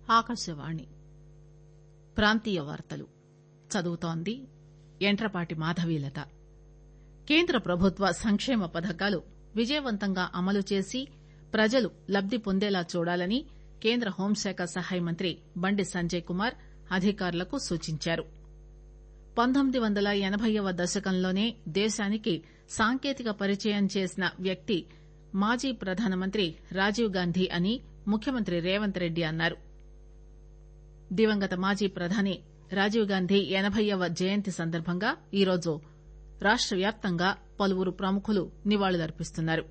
ఆకాశవాణి ప్రాంతీయ వార్తలు చదువుతోంది యంట్రపాటి మాధవీలత కేంద్ర ప్రభుత్వ సంక్షేమ పథకాలు విజయవంతంగా అమలు చేసి ప్రజలు లబ్ది పొందేలా చూడాలని కేంద్ర హోంశాఖ సహాయ మంత్రి బండి సంజయ్ కుమార్ అధికారులకు సూచించారు పంతొమ్మిది వందల ఎనబైవ దశకంలోనే దేశానికి సాంకేతిక పరిచయం చేసిన వ్యక్తి మాజీ ప్రధానమంత్రి రాజీవ్ గాంధీ అని ముఖ్యమంత్రి రేవంత్ రెడ్డి అన్నారు దివంగత మాజీ ప్రధాని రాజీవ్ గాంధీ ఎనబైవ జయంతి సందర్భంగా ఈరోజు రాష్ట వ్యాప్తంగా పలువురు ప్రముఖులు నివాళులర్పిస్తున్నారు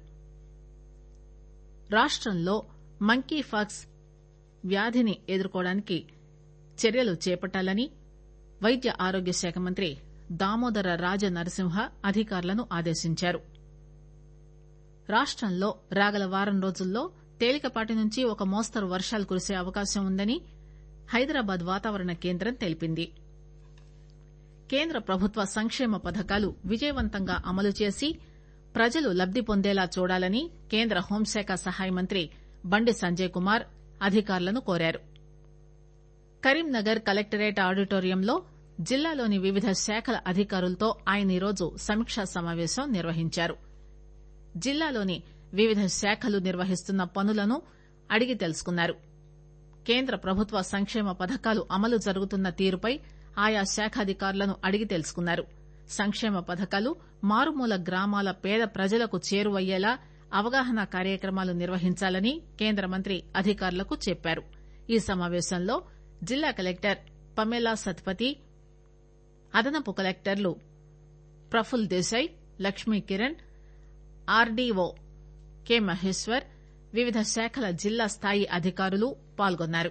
రాష్టంలో మంకీ పాక్స్ వ్యాధిని ఎదుర్కోవడానికి చర్యలు చేపట్టాలని వైద్య ఆరోగ్య శాఖ మంత్రి దామోదర రాజ నరసింహ అధికారులను ఆదేశించారు రాష్టంలో రాగల వారం రోజుల్లో తేలికపాటి నుంచి ఒక మోస్తరు వర్షాలు కురిసే అవకాశం ఉందని హైదరాబాద్ వాతావరణ కేంద్రం తెలిపింది కేంద్ర ప్రభుత్వ సంక్షేమ పథకాలు విజయవంతంగా అమలు చేసి ప్రజలు లబ్ది పొందేలా చూడాలని కేంద్ర హోంశాఖ సహాయ మంత్రి బండి సంజయ్ కుమార్ అధికారులను కోరారు కరీంనగర్ కలెక్టరేట్ ఆడిటోరియంలో జిల్లాలోని వివిధ శాఖల అధికారులతో ఆయన ఈరోజు సమీక్షా సమావేశం నిర్వహించారు జిల్లాలోని వివిధ శాఖలు నిర్వహిస్తున్న పనులను అడిగి తెలుసుకున్నారు కేంద్ర ప్రభుత్వ సంక్షేమ పథకాలు అమలు జరుగుతున్న తీరుపై ఆయా శాఖాధికారులను అడిగి తెలుసుకున్నారు సంక్షేమ పథకాలు మారుమూల గ్రామాల పేద ప్రజలకు చేరువయ్యేలా అవగాహన కార్యక్రమాలు నిర్వహించాలని కేంద్ర మంత్రి అధికారులకు చెప్పారు ఈ సమావేశంలో జిల్లా కలెక్టర్ పమేలా సత్పతి అదనపు కలెక్టర్లు ప్రఫుల్ దేశాయ్ లక్ష్మీ కిరణ్ ఆర్డీఓ కె మహేశ్వర్ వివిధ శాఖల జిల్లా స్థాయి అధికారులు పాల్గొన్నారు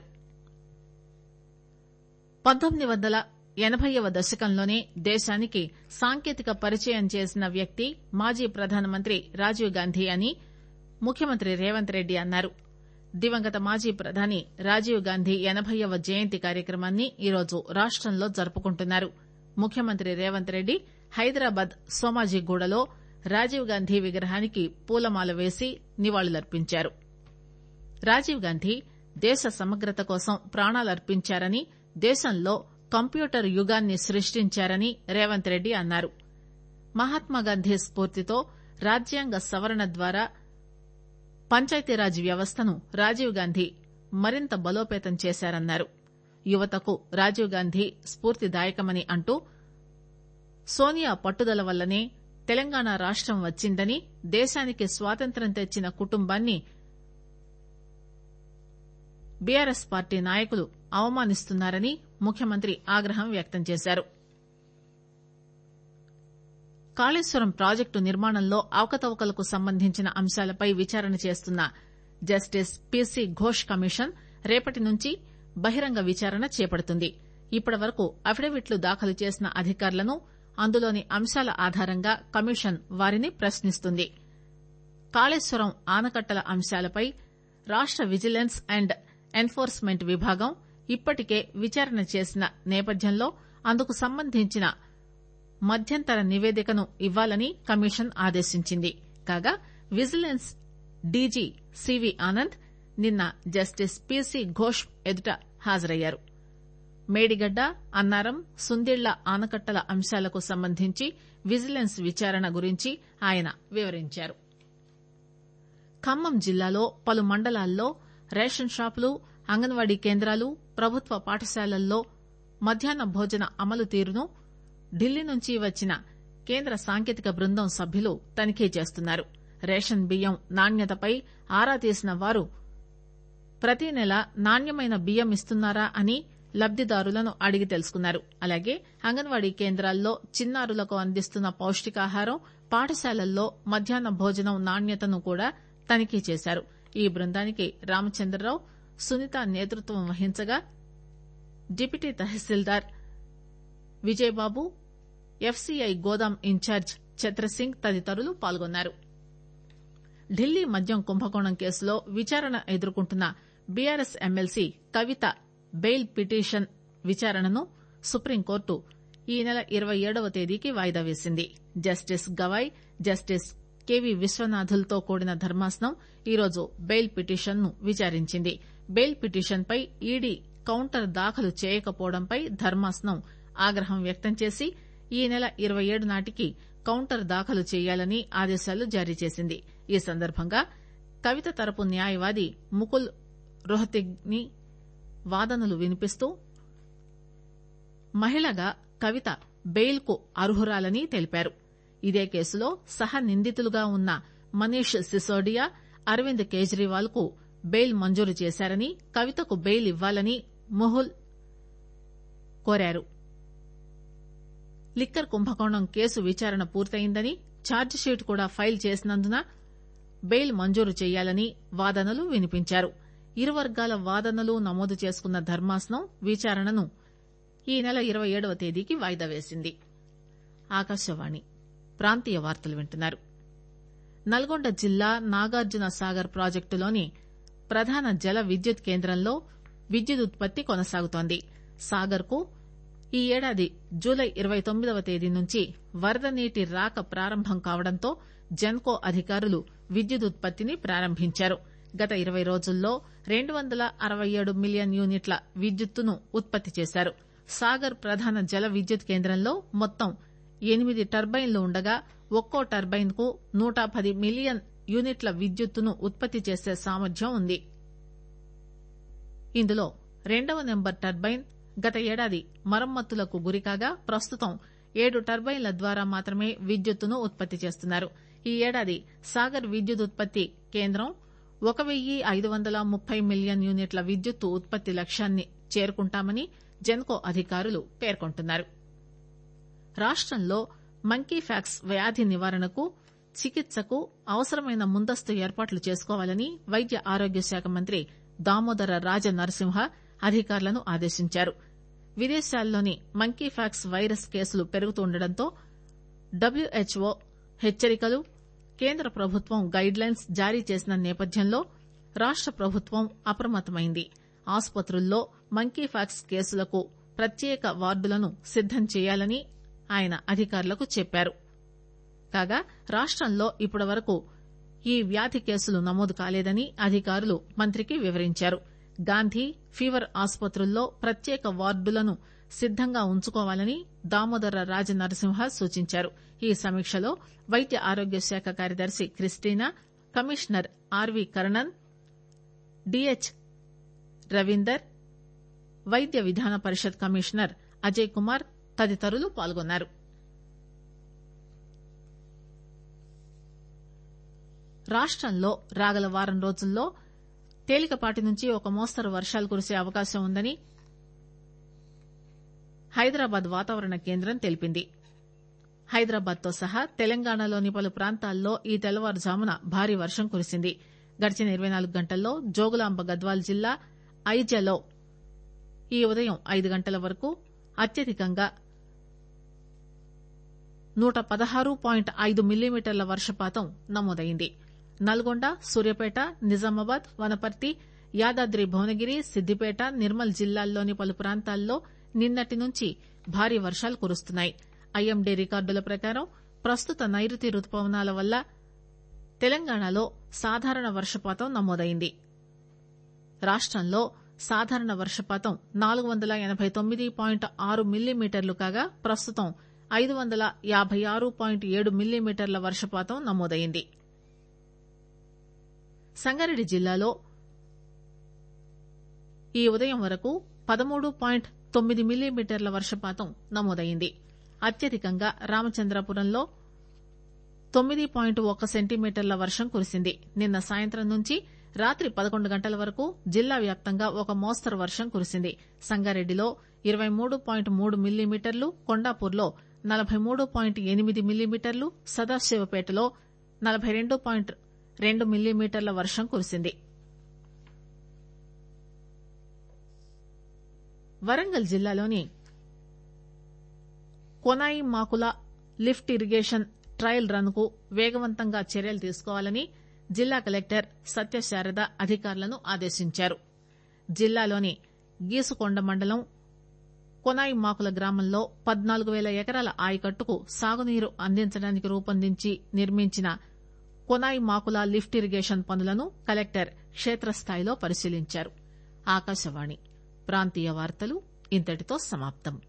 పంతొమ్మిది వందల ఎనబైవ దశకంలోనే దేశానికి సాంకేతిక పరిచయం చేసిన వ్యక్తి మాజీ ప్రధానమంత్రి రాజీవ్ గాంధీ అని ముఖ్యమంత్రి రేవంత్ రెడ్డి అన్నారు దివంగత మాజీ ప్రధాని రాజీవ్ గాంధీ ఎనబైవ జయంతి కార్యక్రమాన్ని ఈరోజు రాష్టంలో జరుపుకుంటున్నారు ముఖ్యమంత్రి రేవంత్ రెడ్డి హైదరాబాద్ సోమాజిగూడలో రాజీవ్ గాంధీ విగ్రహానికి పూలమాల వేసి నివాళులర్పించారు రాజీవ్ గాంధీ దేశ సమగ్రత కోసం ప్రాణాలర్పించారని దేశంలో కంప్యూటర్ యుగాన్ని సృష్టించారని రేవంత్ రెడ్డి అన్నారు మహాత్మాగాంధీ స్పూర్తితో రాజ్యాంగ సవరణ ద్వారా పంచాయతీరాజ్ వ్యవస్థను రాజీవ్ గాంధీ మరింత బలోపేతం చేశారన్నారు యువతకు రాజీవ్ గాంధీ స్పూర్తిదాయకమని అంటూ సోనియా పట్టుదల వల్లనే తెలంగాణ రాష్టం వచ్చిందని దేశానికి స్వాతంత్ర్యం తెచ్చిన కుటుంబాన్ని బీఆర్ఎస్ పార్టీ నాయకులు అవమానిస్తున్నారని ముఖ్యమంత్రి ఆగ్రహం వ్యక్తం చేశారు కాళేశ్వరం ప్రాజెక్టు నిర్మాణంలో అవకతవకలకు సంబంధించిన అంశాలపై విచారణ చేస్తున్న జస్టిస్ పీసీ ఘోష్ కమిషన్ రేపటి నుంచి బహిరంగ విచారణ చేపడుతుంది ఇప్పటి వరకు అఫిడవిట్లు దాఖలు చేసిన అధికారులను అందులోని అంశాల ఆధారంగా కమిషన్ వారిని ప్రశ్నిస్తుంది కాళేశ్వరం ఆనకట్టల అంశాలపై రాష్ట విజిలెన్స్ అండ్ ఎన్ఫోర్స్మెంట్ విభాగం ఇప్పటికే విచారణ చేసిన నేపథ్యంలో అందుకు సంబంధించిన మధ్యంతర నివేదికను ఇవ్వాలని కమిషన్ ఆదేశించింది కాగా విజిలెన్స్ డీజీ సివి ఆనంద్ నిన్న జస్టిస్ పీసీ ఘోష్ ఎదుట హాజరయ్యారు మేడిగడ్డ అన్నారం సుందిళ్ల ఆనకట్టల అంశాలకు సంబంధించి విజిలెన్స్ విచారణ గురించి ఆయన వివరించారు ఖమ్మం జిల్లాలో పలు మండలాల్లో రేషన్ షాపులు అంగన్వాడీ కేంద్రాలు ప్రభుత్వ పాఠశాలల్లో మధ్యాహ్న భోజన అమలు తీరును ఢిల్లీ నుంచి వచ్చిన కేంద్ర సాంకేతిక బృందం సభ్యులు తనిఖీ చేస్తున్నారు రేషన్ బియ్యం నాణ్యతపై ఆరా తీసిన వారు ప్రతి నెల నాణ్యమైన బియ్యం ఇస్తున్నారా అని లబ్దిదారులను అడిగి తెలుసుకున్నారు అలాగే అంగన్వాడీ కేంద్రాల్లో చిన్నారులకు అందిస్తున్న పౌష్టికాహారం పాఠశాలల్లో మధ్యాహ్న భోజనం నాణ్యతను కూడా తనిఖీ చేశారు ఈ బృందానికి రామచంద్రరావు సునీత నేతృత్వం వహించగా deputy tahsildar Vijaya Babu FCI godown in charge Chhatra Singh తదితరులు పాల్గొన్నారు ఢిల్లీ మద్యం కుంభకోణం కేసులో విచారణ ఎదుర్కొంటున్న BRS MLC Kavitha bail petition విచారణను సుప్రీంకోర్టు ఈ నెల ఇరవై ఏడవ తేదీకి వాయిదా వేసింది జస్టిస్ గవాయ్ జస్టిస్ కెవి విశ్వనాథులతో కూడిన ధర్మాసనం ఈరోజు బెయిల్ పిటిషన్ ను విచారించింది బెయిల్ పిటిషన్పై ఈడీ కౌంటర్ దాఖలు చేయకపోవడంపై ధర్మాసనం ఆగ్రహం వ్యక్తం చేసి ఈ నెల ఇరవై ఏడు నాటికి కౌంటర్ దాఖలు చేయాలని ఆదేశాలు జారీ చేసింది ఈ సందర్భంగా కవిత తరపు న్యాయవాది ముకుల్ రోహతిగ్ని వాదనలు వినిపిస్తూ మహిళగా కవిత బెయిల్ కు అర్హురాలని తెలిపారు ఇదే కేసులో సహ నిందితులుగా ఉన్న మనీష్ సిసోడియా అరవింద్ కేజ్రీవాల్ కు బెయిల్ మంజూరు చేశారని కవితకు బెయిల్ ఇవ్వాలని ముహుల్ కోరారు లిక్కర్ కుంభకోణం కేసు విచారణ పూర్తయిందని ఛార్జిషీట్ కూడా ఫైల్ చేసినందున బెయిల్ మంజూరు చేయాలని వాదనలు వినిపించారు ఇరు వర్గాల వాదనలు నమోదు చేసుకున్న ధర్మాసనం విచారణను ఈ నెల ఇరవై ఏడవ తేదీకి వాయిదా వేసింది ఆకాశవాణి ప్రాంతీయ వార్తలు వింటున్నారు నల్గొండ జిల్లా నాగార్జున సాగర్ ప్రాజెక్టులోని ప్రధాన జల విద్యుత్ కేంద్రంలో విద్యుత్ ఉత్పత్తి కొనసాగుతోంది సాగర్ కు ఈ ఏడాది జూలై ఇరవై తొమ్మిదవ తేదీ నుంచి వరద నీటి రాక ప్రారంభం కావడంతో జెన్కో అధికారులు విద్యుత్ ఉత్పత్తిని ప్రారంభించారు గత ఇరవై రోజుల్లో రెండు వందల అరవై ఏడు మిలియన్ యూనిట్ల విద్యుత్తును ఉత్పత్తి చేశారు సాగర్ ప్రధాన జల విద్యుత్ కేంద్రంలో మొత్తం ఎనిమిది టర్బైన్లు ఉండగా ఒక్కో టర్బైన్ కు నూట పది మిలియన్ యూనిట్ల విద్యుత్తును ఉత్పత్తి చేసే సామర్థ్యం ఉంది ఇందులో రెండవ నెంబర్ టర్బైన్ గత ఏడాది మరమ్మతులకు గురికాగా ప్రస్తుతం ఏడు టర్బైన్ల ద్వారా మాత్రమే విద్యుత్తును ఉత్పత్తి చేస్తున్నారు ఈ ఏడాది సాగర్ విద్యుత్ ఉత్పత్తి కేంద్రం ఒక వెయ్యి ఐదు వందల ముప్పై మిలియన్ యూనిట్ల విద్యుత్తు ఉత్పత్తి లక్ష్యాన్ని చేరుకుంటామని జెన్కో అధికారులు పేర్కొంటున్నారు రాష్టంలో మంకీ ఫ్యాక్స్ వ్యాధి నివారణకు చికిత్సకు అవసరమైన ముందస్తు ఏర్పాట్లు చేసుకోవాలని వైద్య ఆరోగ్య శాఖ మంత్రి దామోదర రాజ నరసింహ అధికారులను ఆదేశించారు విదేశాల్లోని మంకీ ఫ్యాక్స్ వైరస్ కేసులు పెరుగుతుండటంతో డబ్ల్యూహెచ్ఓ హెచ్చరికలు కేంద్ర ప్రభుత్వం గైడ్ లైన్స్ జారీ చేసిన నేపథ్యంలో రాష్ట ప్రభుత్వం అప్రమత్తమైంది ఆసుపత్రుల్లో మంకీ ఫ్యాక్స్ కేసులకు ప్రత్యేక వార్డులను సిద్దం చేయాలని ఆయన అధికారులకు చెప్పారు కాగా రాష్టంలో ఇప్పటివరకు ఈ వ్యాధి కేసులు నమోదు కాలేదని అధికారులు మంత్రికి వివరించారు గాంధీ ఫీవర్ ఆసుపత్రుల్లో ప్రత్యేక వార్డులను సిద్దంగా ఉంచుకోవాలని దామోదర రాజ నరసింహ సూచించారు ఈ సమీక్షలో వైద్య ఆరోగ్య శాఖ కార్యదర్శి Christina commissioner RV Karnan DH Ravinder Vaidya Vidhana పరిషత్ కమిషనర్ అజయ్ కుమార్ తదితరులు పాల్గొన్నారు రాష్టంలో రాగల వారం రోజుల్లో తేలికపాటి నుంచి ఒక మోస్తరు వర్షాలు కురిసే అవకాశం ఉందని హైదరాబాద్ వాతావరణ కేంద్రం తెలిపింది హైదరాబాద్ తో సహా తెలంగాణలోని పలు ప్రాంతాల్లో ఈ తెల్లవారుజామున భారీ వర్షం కురిసింది గడిచిన ఇరవై నాలుగు గంటల్లో జోగులాంబ గద్వాల్ జిల్లా ఐజలో ఈ ఉదయం ఐదు గంటల వరకు అత్యధికంగా నూట పదహారు పాయింట్ ఐదు మిల్లీమీటర్ల వర్షపాతం నమోదైంది నల్గొండ సూర్యాపేట నిజామాబాద్ వనపర్తి యాదాద్రి భువనగిరి సిద్దిపేట నిర్మల్ జిల్లాల్లోని పలు ప్రాంతాల్లో నిన్నటి నుంచి భారీ వర్షాలు కురుస్తున్నాయి ఐఎండీ రికార్డుల ప్రకారం ప్రస్తుత నైరుతి రుతుపవనాల వల్ల తెలంగాణలో సాధారణ వర్షపాతం నమోదైంది రాష్టంలో సాధారణ వర్షపాతం నాలుగు వందల ఎనబై తొమ్మిది పాయింట్ ఆరు మిల్లీమీటర్లు కాగా ప్రస్తుతం ఐదు వందల యాబై ఆరు పాయింట్ ఏడు మిల్లీమీటర్ల వర్షపాతం నమోదైంది సంగారెడ్డి జిల్లాలో ఈ ఉదయం వరకు పదమూడు పాయింట్ తొమ్మిది మిల్లీమీటర్ల వర్షపాతం నమోదైంది అత్యధికంగా రామచంద్రపురంలో తొమ్మిది పాయింట్ ఒక సెంటీమీటర్ల వర్షం కురిసింది నిన్న సాయంత్రం నుంచి రాత్రి పదకొండు గంటల వరకు జిల్లా వ్యాప్తంగా ఒక మోస్తరు వర్షం కురిసింది సంగారెడ్డిలో ఇరవై మూడు పాయింట్ మూడు మిల్లీమీటర్లు కొండాపూర్లో నలబై మూడు పాయింట్ ఎనిమిది మిల్లీమీటర్లు సదాశివపేటలో నలబై రెండు పాయింట్ రెండు మిల్లీమీటర్ల వర్షం కురిసింది వరంగల్ జిల్లాలోని Konai Makula lift irrigation trial run కు వేగవంతంగా చర్యలు తీసుకోవాలని జిల్లా కలెక్టర్ సత్యశారద అధికారులను ఆదేశించారు జిల్లాలోని గీసుకొండ మండలం కొనాయి మాకుల గ్రామంలో పద్నాలుగు పేల ఎకరాల ఆయకట్టుకు సాగునీరు అందించడానికి రూపొందించి నిర్మించిన కొనాయి మాకుల లిఫ్ట్ ఇరిగేషన్ పనులను కలెక్టర్ క్షేత్రస్థాయిలో పరిశీలించారు ఆకాశవాణి ప్రాంతీయ వార్తలు ఇంతటితో సమాప్తం